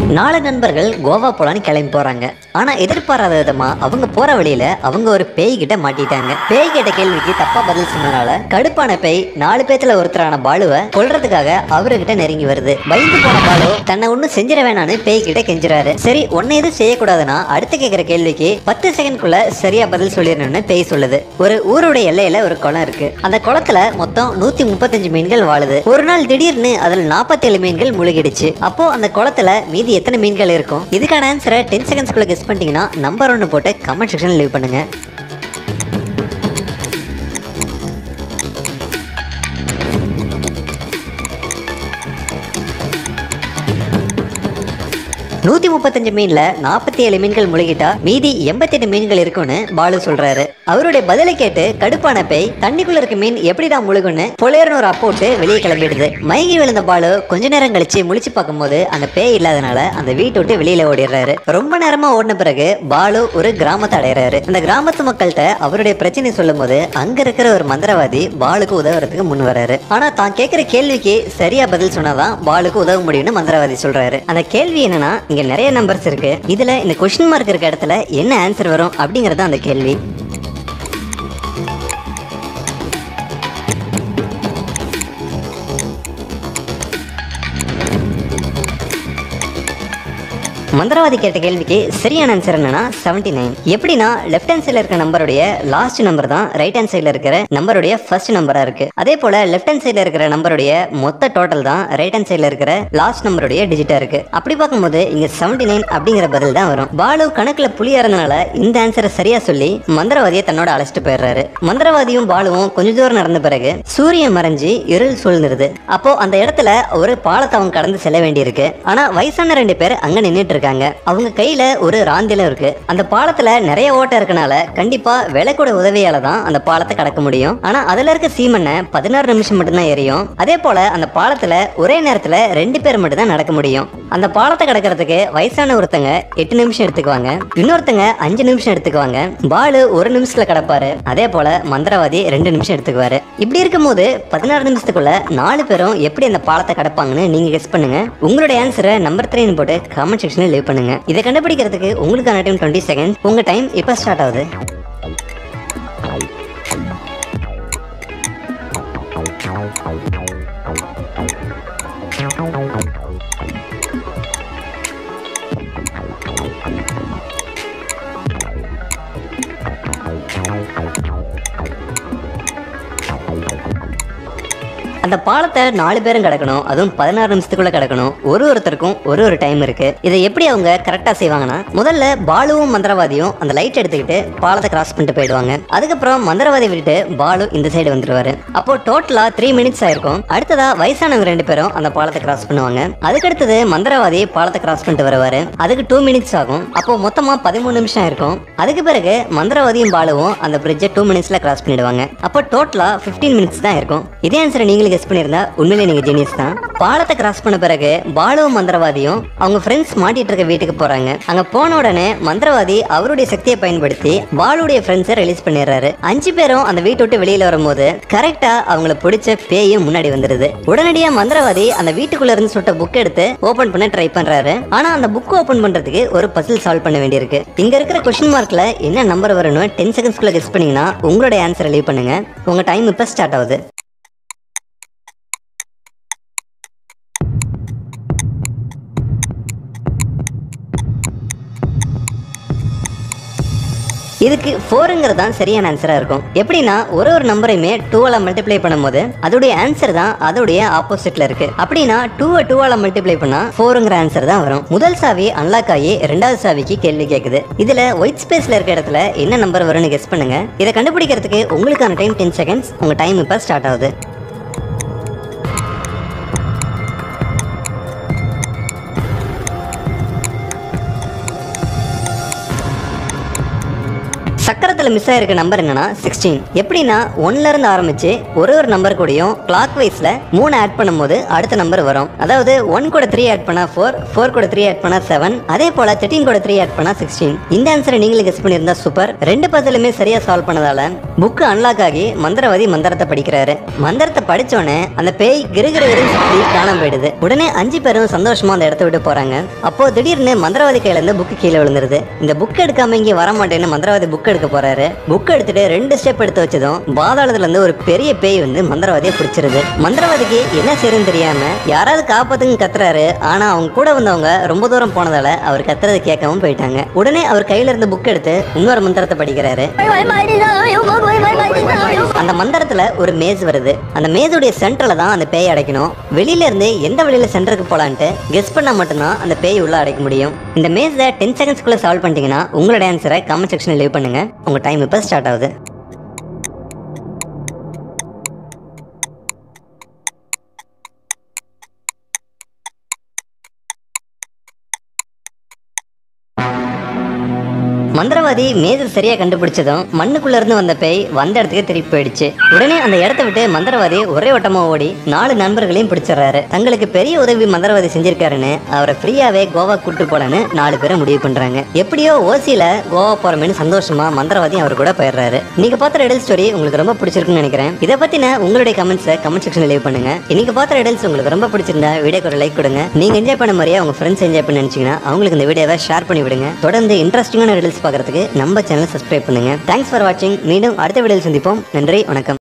நாலு நண்பர்கள் கோவா போலான்னு கிளம்பி போறாங்க ஆனா எதிர்பாராத விதமா அவங்க போற வழியில அவங்க ஒரு பேய் கிட்ட மாட்டிட்டாங்க பேய் கேட்ட கேள்விக்கு தப்பா பதில் சொன்னனால கடுப்பான பேய் நாலு பேத்துல ஒருத்தரான பாலுவை கொல்றதுக்காக அவர்கிட்ட நெருங்கி வருது பயந்து போன பாலு தன்னை ஒண்ணும் செஞ்சிட வேணான்னு பேய் கிட்ட கெஞ்சுறாரு சரி ஒன்னை எதுவும் செய்யக்கூடாதுன்னா அடுத்து கேட்கிற கேள்விக்கு பத்து செகண்ட்குள்ள சரியா பதில் சொல்லிடணும்னு பேய் சொல்லுது ஒரு ஊருடைய எல்லையில ஒரு குளம் இருக்கு அந்த குளத்துல மொத்தம் நூத்தி முப்பத்தஞ்சு மீன்கள் வாழுது ஒரு நாள் திடீர்னு அதுல நாற்பத்தேழு மீன்கள் முழுகிடுச்சு அப்போ அந்த குளத்துல மீதி எத்தனை மீன்கள் இருக்கும் இதுக்கான ஆன்சரை டென் செகண்ட்ஸ்குள்ள கெஸ் பண்ணிட்டீங்கன்னா நம்பர் ஒன்று போட்டு கமெண்ட் செக்ஷன் லீவ் பண்ணுங்க நூத்தி முப்பத்தஞ்சு மீன்ல நாற்பத்தி ஏழு மீன்கள் முழுகிட்டா மீதி எண்பத்தெட்டு மீன்கள் இருக்கும்னு பாலு சொல்றாரு அவருடைய பதிலை கேட்டு கடுப்பான பேய் தண்ணிக்குள்ள இருக்க மீன் எப்படிடா முழுகுன்னு பொலையர்னு ஒரு அப்போட்டு வெளியே கிளம்பிடுது மயங்கி விழுந்த பாலு கொஞ்ச நேரம் கழிச்சு முழிச்சு பார்க்கும்போது அந்த பேய் இல்லாதனால அந்த வீட்டை விட்டு வெளியில ஓடிடுறாரு ரொம்ப நேரமா ஓடின பிறகு பாலு ஒரு கிராமத்தை அடையறாரு அந்த கிராமத்து மக்கள்கிட்ட அவருடைய பிரச்சனை சொல்லும் போது அங்க இருக்கிற ஒரு மந்திரவாதி பாலுக்கு உதவுறதுக்கு முன் வராரு ஆனா தான் கேட்கிற கேள்விக்கு சரியா பதில் சொன்னாதான் பாலுக்கு உதவ முடியும்னு மந்திரவாதி சொல்றாரு அந்த கேள்வி என்னன்னா இங்க நிறைய நம்பர்ஸ் இருக்கு இதுல இந்த கொஸ்டின் மார்க் இருக்க இடத்துல என்ன ஆன்சர் வரும் அப்படிங்கறது அந்த கேள்வி மந்திரவாதி கேட்ட கேள்விக்கு சரியான ஆன்சர் என்னன்னா 79 நைன் எப்படின்னா லெஃப்ட் ஹேண்ட் சைடில் இருக்க நம்பருடைய லாஸ்ட் நம்பர் தான் ரைட் ஹேண்ட் சைடில் இருக்கிற நம்பருடைய ஃபர்ஸ்ட் நம்பரா இருக்கு அதே போல லெஃப்ட் ஹேண்ட் சைடில் இருக்கிற நம்பருடைய மொத்த டோட்டல் தான் ரைட் ஹேண்ட் சைடில் இருக்கிற லாஸ்ட் நம்பருடைய டிஜிட்டா இருக்கு அப்படி பார்க்கும்போது இங்க 79 நைன் அப்படிங்கிற பதில் தான் வரும் பாலு கணக்குல புளியா இருந்தனால இந்த ஆன்சரை சரியா சொல்லி மந்திரவாதியை தன்னோட அழைச்சிட்டு போயிடுறாரு மந்திரவாதியும் பாலுவும் கொஞ்ச தூரம் நடந்த பிறகு சூரியன் மறைஞ்சு இருள் சூழ்ந்துருது அப்போ அந்த இடத்துல ஒரு பாலத்தை அவங்க கடந்து செல்ல வேண்டியிருக்கு ஆனா வயசான ரெண்டு பேர் அங்க நின்னுட்டு இருக்காங்க அவங்க கையில ஒரு ராந்திலம் இருக்கு அந்த பாலத்துல நிறைய ஓட்டை இருக்கனால கண்டிப்பா விளக்கோட உதவியால தான் அந்த பாலத்தை கடக்க முடியும் ஆனா அதுல இருக்க சீமண்ணை பதினாறு நிமிஷம் மட்டும்தான் எரியும் அதே போல அந்த பாலத்துல ஒரே நேரத்துல ரெண்டு பேர் மட்டும் தான் நடக்க முடியும் அந்த பாலத்தை கடக்கிறதுக்கு வயசான ஒருத்தங்க எட்டு நிமிஷம் எடுத்துக்குவாங்க இன்னொருத்தங்க அஞ்சு நிமிஷம் எடுத்துக்குவாங்க பாலு ஒரு நிமிஷத்துல கடப்பாரு அதே போல மந்திரவாதி ரெண்டு நிமிஷம் எடுத்துக்குவாரு இப்படி இருக்கும்போது பதினாறு நிமிஷத்துக்குள்ள நாலு பேரும் எப்படி அந்த பாலத்தை கடப்பாங்கன்னு நீங்க கெஸ் பண்ணுங்க உங்களுடைய ஆன்சரை நம்பர் த்ரீன்னு போட்டு கமெண்ட் செக்ஷனில் லீவ் பண்ணுங்க இதை கண்டுபிடிக்கிறதுக்கு உங்களுக்கான டைம் டுவெண்ட்டி செகண்ட் உங்க டைம் இப்போ ஸ்டார்ட் ஆகுது அந்த பாலத்தை நாலு பேரும் கிடக்கணும் அதுவும் பதினாறு நிமிஷத்துக்குள்ள கிடக்கணும் ஒரு ஒருத்தருக்கும் ஒரு ஒரு டைம் இருக்கு இதை எப்படி அவங்க கரெக்டா செய்வாங்கன்னா முதல்ல பாலுவும் மந்திரவாதியும் அந்த லைட் எடுத்துக்கிட்டு பாலத்தை கிராஸ் பண்ணிட்டு போயிடுவாங்க அதுக்கப்புறம் மந்திரவாதி விட்டுட்டு பாலு இந்த சைடு வந்துருவாரு அப்போ டோட்டலா த்ரீ மினிட்ஸ் ஆயிருக்கும் அடுத்ததா வயசானவங்க ரெண்டு பேரும் அந்த பாலத்தை கிராஸ் பண்ணுவாங்க அதுக்கடுத்தது மந்திரவாதி பாலத்தை கிராஸ் பண்ணிட்டு வருவாரு அதுக்கு டூ மினிட்ஸ் ஆகும் அப்போ மொத்தமா பதிமூணு நிமிஷம் இருக்கும் அதுக்கு பிறகு மந்திரவாதியும் பாலுவும் அந்த பிரிட்ஜை டூ மினிட்ஸ்ல கிராஸ் பண்ணிடுவாங்க அப்போ டோட்டலா 15 மினிட்ஸ் தான் இருக்கும் இதே ஆன்சரை நீங்களும் கெஸ் பண்ணியிருந்தா உண்மையிலே நீங்க ஜீனியஸ் தான் பாலத்தை கிராஸ் பண்ண பிறகு பாலுவும் மந்திரவாதியும் அவங்க ஃப்ரெண்ட்ஸ் மாட்டிட்டு இருக்க வீட்டுக்கு போறாங்க அங்க போன உடனே மந்திரவாதி அவருடைய சக்தியை பயன்படுத்தி பாலுடைய ஃப்ரெண்ட்ஸை ரிலீஸ் பண்ணிடுறாரு அஞ்சு பேரும் அந்த வீட்டை விட்டு வெளியில வரும்போது கரெக்டா அவங்கள பிடிச்ச பேயும் முன்னாடி வந்துருது உடனடியா மந்திரவாதி அந்த வீட்டுக்குள்ள இருந்து சுட்ட புக் எடுத்து ஓபன் பண்ண ட்ரை பண்றாரு ஆனா அந்த புக் ஓபன் பண்றதுக்கு ஒரு பசில் சால்வ் பண்ண வேண்டியிருக்கு இங்க இருக்கிற கொஸ்டின் மார்க்ல என்ன நம்பர் வரும்னு டென் செகண்ட்ஸ்க்குள்ள கெஸ் பண்ணீங்கன்னா உங்களுடைய ஆன்சரை லீவ் பண்ணுங்க உங்க டைம் இப்ப ஸ்டார்ட் ஆகுது இதுக்கு ஃபோருங்கிறது தான் சரியான ஆன்சராக இருக்கும் எப்படின்னா ஒரு ஒரு நம்பரையுமே டூவால் மல்டிப்ளை பண்ணும்போது அதோடைய ஆன்சர் தான் அதோடைய ஆப்போசிட்ல இருக்கு அப்படின்னா டூவை டூவால் மல்டிப்ளை பண்ணா ஃபோருங்கிற ஆன்சர் தான் வரும் முதல் சாவி அன்லாக் ஆகி ரெண்டாவது சாவிக்கு கேள்வி கேட்குது இதுல ஒயிட் ஸ்பேஸ்ல இருக்க இடத்துல என்ன நம்பர் வரும்னு கெஸ் பண்ணுங்க இதை கண்டுபிடிக்கிறதுக்கு உங்களுக்கான டைம் டென் செகண்ட்ஸ் உங்க டைம் இப்போ ஸ்டார்ட் ஆகுது சக்கரத்துல பக்கத்துல மிஸ் ஆயிருக்க நம்பர் என்னன்னா சிக்ஸ்டீன் எப்படின்னா ஒன்ல இருந்து ஆரம்பிச்சு ஒரு ஒரு நம்பர் கூடயும் கிளாக் வைஸ்ல மூணு ஆட் பண்ணும்போது அடுத்த நம்பர் வரும் அதாவது ஒன் கூட த்ரீ ஆட் பண்ணா ஃபோர் ஃபோர் கூட த்ரீ ஆட் பண்ணா செவன் அதே போல தேர்ட்டின் கூட த்ரீ ஆட் பண்ணா சிக்ஸ்டீன் இந்த ஆன்சரை நீங்களும் கெஸ் பண்ணியிருந்தா சூப்பர் ரெண்டு பத்திலுமே சரியா சால்வ் பண்ணதால புக் அன்லாக் ஆகி மந்திரவாதி மந்திரத்தை படிக்கிறாரு மந்திரத்தை படிச்சோடனே அந்த பேய் கிருகிரு சுத்தி காணாம போயிடுது உடனே அஞ்சு பேரும் சந்தோஷமா அந்த இடத்த விட்டு போறாங்க அப்போ திடீர்னு மந்திரவாதி கையில இருந்து புக் கீழே விழுந்துருது இந்த புக் எடுக்காம இங்க வர மாட்டேன்னு மந்திரவாதி புக் எடுக்க போறாரு புக் எடுத்துட்டு ரெண்டு ஸ்டெப் எடுத்து வச்சதும் பாதாளத்துல இருந்து ஒரு பெரிய பேய் வந்து மந்திரவாதியை பிடிச்சிருது மந்திரவாதிக்கு என்ன செய்யறதுன்னு தெரியாம யாராவது காப்பாத்துங்க கத்துறாரு ஆனா அவங்க கூட வந்தவங்க ரொம்ப தூரம் போனதால அவர் கத்துறதை கேட்கவும் போயிட்டாங்க உடனே அவர் கையில இருந்த புக் எடுத்து இன்னொரு மந்திரத்தை படிக்கிறாரு அந்த மந்திரத்துல ஒரு மேஸ் வருது அந்த மேஸுடைய சென்டர்ல தான் அந்த பேய் அடைக்கணும் வெளியில இருந்து எந்த வழியில சென்டருக்கு போலான்ட்டு கெஸ் பண்ணா மட்டும்தான் அந்த பேய் உள்ள அடைக்க முடியும் இந்த மேஸை டென் செகண்ட்ஸ்க்குள்ள சால்வ் பண்ணிட்டீங்கன்னா உங்களோட ஆன்சரை கமெண்ட் செக்ஷனில் லீவ் பண்ணுங்க உங்க டைம் இப்போ ஸ்டார்ட் ஆகுது மந்திரவாதி மேஜர் சரியா கண்டுபிடிச்சதும் மண்ணுக்குள்ள இருந்து வந்த பேய் வந்த இடத்துக்கு திருப்பி போயிடுச்சு உடனே அந்த இடத்த விட்டு மந்திரவாதி ஒரே வட்டமா ஓடி நாலு நண்பர்களையும் பிடிச்சிடுறாரு தங்களுக்கு பெரிய உதவி மந்திரவாதி செஞ்சிருக்காருன்னு அவரை ஃப்ரீயாவே கோவா கூட்டு போலன்னு நாலு பேரை முடிவு பண்றாங்க எப்படியோ ஓசியில கோவா போறமேனு சந்தோஷமா மந்திரவாதி அவர் கூட போயிடுறாரு நீங்க பார்த்த ரெடல் ஸ்டோரி உங்களுக்கு ரொம்ப பிடிச்சிருக்குன்னு நினைக்கிறேன் இதை பத்தின உங்களுடைய கமெண்ட்ஸை கமெண்ட் செக்ஷன்ல லீவ் பண்ணுங்க இன்னைக்கு பார்த்த ரெடல்ஸ் உங்களுக்கு ரொம்ப பிடிச்சிருந்தா வீடியோக்கு ஒரு லைக் கொடுங்க நீங்க என்ஜாய் பண்ண மாதிரியே உங்க ஃப்ரெண்ட்ஸ் என்ஜாய் பண்ண நினைச்சீங்கன்னா அவங்களுக்கு இந்த வீடியோவை ஷேர் பண்ணி விடுங்க தொடர்ந்து இன்ட்ரெஸ்டிங்கான ரெடல்ஸ் பார்க்கறதுக்கு நம்ம சேனல் சப்ஸ்கிரைப் பண்ணுங்க தேங்க்ஸ் ஃபார் வாட்சிங் மீண்டும் அடுத்த வீடியோவில் சந்திப்போம் நன்றி வணக்கம்